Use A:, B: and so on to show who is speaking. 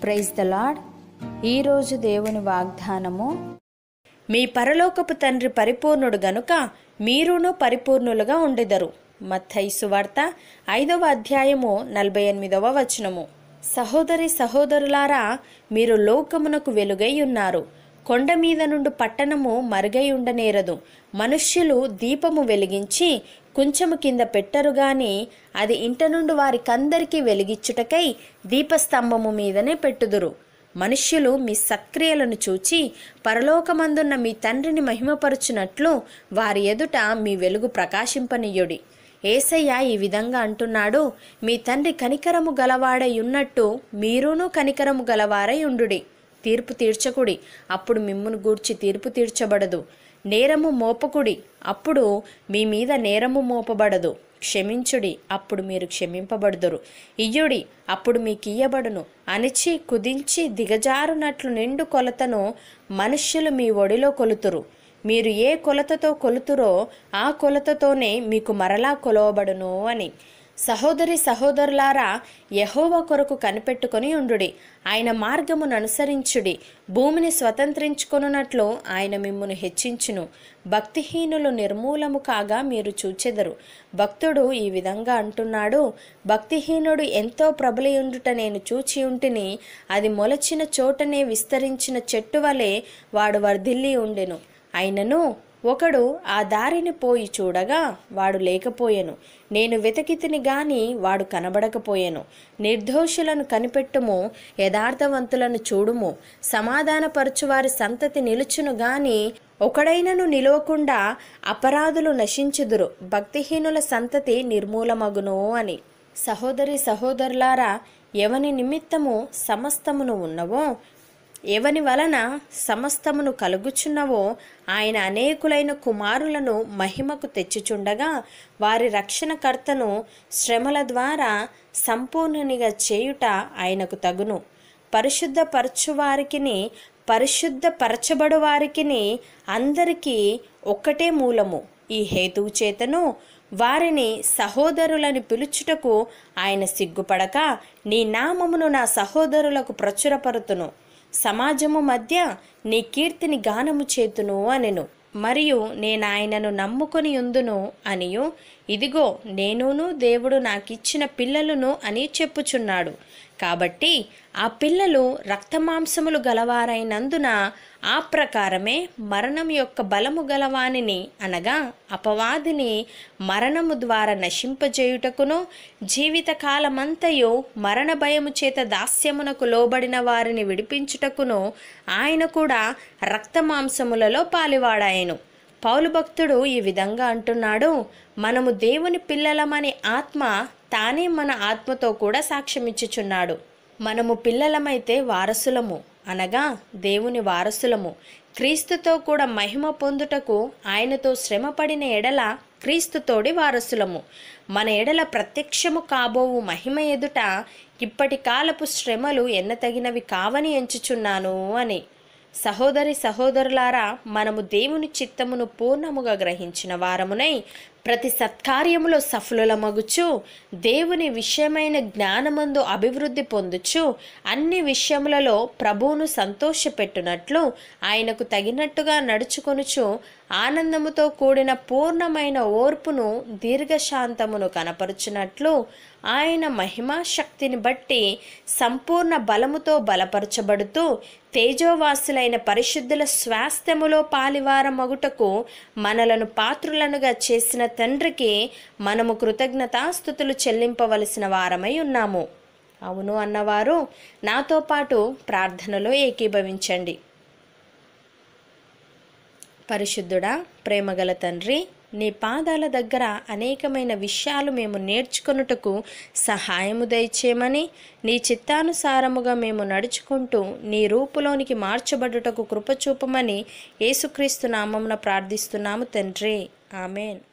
A: praise the lord ఈరోజు దేవుని వాగ్దానము మీ పరలోకపు తండ్రి పరిపూర్ణుడు గనుక మీరును పరిపూర్ణులుగా ఉండెదరు మత్తయి సువార్త ఐదవ అధ్యాయము నలభై ఎనిమిదవ వచనము సహోదరి సహోదరులారా మీరు లోకమునకు వెలుగై ఉన్నారు కొండ మీద నుండి పట్టణము మరుగై ఉండనేరదు మనుష్యులు దీపము వెలిగించి కుంచము కింద పెట్టరు గాని అది ఇంట నుండి వారికందరికీ వెలిగిచ్చుటకై దీపస్తంభము మీదనే పెట్టుదురు మనుష్యులు మీ సక్రియలను చూచి పరలోకమందున్న మీ తండ్రిని మహిమపరుచునట్లు వారి ఎదుట మీ వెలుగు ప్రకాశింపనీయుడి ఏసయ్య ఈ విధంగా అంటున్నాడు మీ తండ్రి కనికరము గలవాడై ఉన్నట్టు మీరును కనికరము గలవారై ఉండుడి తీర్పు తీర్చకుడి అప్పుడు మిమ్మును గూర్చి తీర్పు తీర్చబడదు నేరము మోపకుడి అప్పుడు మీ మీద నేరము మోపబడదు క్షమించుడి అప్పుడు మీరు క్షమింపబడుదురు ఇయ్యుడి అప్పుడు మీకు ఇయ్యబడును అణిచి కుదించి దిగజారునట్లు నిండు కొలతను మనుష్యులు మీ ఒడిలో కొలుతురు మీరు ఏ కొలతతో కొలుతురో ఆ కొలతతోనే మీకు మరలా కొలవబడును అని సహోదరి సహోదరులారా యహోవ కొరకు కనిపెట్టుకొని ఉండుడి ఆయన మార్గమును అనుసరించుడి భూమిని స్వతంత్రించుకొనున్నట్లు ఆయన మిమ్మును హెచ్చించును భక్తిహీనులు నిర్మూలము కాగా మీరు చూచెదరు భక్తుడు ఈ విధంగా అంటున్నాడు భక్తిహీనుడు ఎంతో ప్రబలియుండుట నేను చూచి ఉంటిని అది మొలచిన చోటనే విస్తరించిన చెట్టు వలె వాడు వర్ధిల్లి ఉండెను అయినను ఒకడు ఆ దారిని పోయి చూడగా వాడు లేకపోయెను నేను వెతికితిని గాని వాడు కనబడకపోయెను నిర్దోషులను కనిపెట్టుము యథార్థవంతులను చూడుము సమాధానపరచువారి సంతతి నిలుచును గాని ఒకడైనను నిలవకుండా అపరాధులు నశించుదురు భక్తిహీనుల సంతతి నిర్మూలమగును అని సహోదరి సహోదరులారా ఎవని నిమిత్తము సమస్తమును ఉన్నవో ఎవని వలన సమస్తమును కలుగుచున్నవో ఆయన అనేకులైన కుమారులను మహిమకు తెచ్చుచుండగా వారి రక్షణకర్తను శ్రమల ద్వారా సంపూర్ణనిగా చేయుట ఆయనకు తగును పరిశుద్ధపరచువారికిని పరిశుద్ధపరచబడు వారికిని అందరికీ ఒక్కటే మూలము ఈ హేతువు చేతను వారిని సహోదరులని పిలుచుటకు ఆయన సిగ్గుపడక నీ నామమును నా సహోదరులకు ప్రచురపరుతును సమాజము మధ్య నీ కీర్తిని గానము చేతును అనెను మరియు నేను ఆయనను నమ్ముకొని ఉందును అనియు ఇదిగో నేనును దేవుడు నాకిచ్చిన పిల్లలను అని చెప్పుచున్నాడు కాబట్టి ఆ పిల్లలు రక్తమాంసములు గలవారైనందున ఆ ప్రకారమే మరణం యొక్క బలము గలవానిని అనగా అపవాదిని మరణము ద్వారా నశింపజేయుటకును జీవితకాలమంతయు మరణ భయము చేత దాస్యమునకు లోబడిన వారిని విడిపించుటకును ఆయన కూడా రక్తమాంసములలో పాలివాడాయను పౌలు భక్తుడు ఈ విధంగా అంటున్నాడు మనము దేవుని పిల్లలమని ఆత్మ తానే మన ఆత్మతో కూడా సాక్ష్యమిచ్చుచున్నాడు మనము పిల్లలమైతే వారసులము అనగా దేవుని వారసులము క్రీస్తుతో కూడా మహిమ పొందుటకు ఆయనతో శ్రమపడిన ఎడల క్రీస్తుతోడి వారసులము మన ఎడల ప్రత్యక్షము కాబోవు మహిమ ఎదుట ఇప్పటి కాలపు శ్రమలు ఎన్నతగినవి కావని ఎంచుచున్నాను అని సహోదరి సహోదరులారా మనము దేవుని చిత్తమును పూర్ణముగా గ్రహించిన వారమునై ప్రతి సత్కార్యములో సఫలులమగుచు దేవుని విషయమైన జ్ఞానమందు అభివృద్ధి పొందుచు అన్ని విషయములలో ప్రభువును సంతోషపెట్టునట్లు ఆయనకు తగినట్టుగా నడుచుకొనుచు ఆనందముతో కూడిన పూర్ణమైన ఓర్పును దీర్ఘశాంతమును కనపరుచునట్లు ఆయన మహిమా శక్తిని బట్టి సంపూర్ణ బలముతో బలపరచబడుతూ తేజోవాసులైన పరిశుద్ధుల స్వాస్థ్యములో పాలివార మగుటకు మనలను పాత్రులనుగా చేసిన తండ్రికి మనము కృతజ్ఞతాస్థుతులు చెల్లింపవలసిన వారమై ఉన్నాము అవును అన్నవారు నాతో పాటు ప్రార్థనలో ఏకీభవించండి పరిశుద్ధుడా ప్రేమగల తండ్రి నీ పాదాల దగ్గర అనేకమైన విషయాలు మేము నేర్చుకొనుటకు సహాయము దయచేయమని నీ చిత్తానుసారముగా మేము నడుచుకుంటూ నీ రూపులోనికి మార్చబడుటకు కృపచూపమని యేసుక్రీస్తు నామమున ప్రార్థిస్తున్నాము తండ్రి ఆమెన్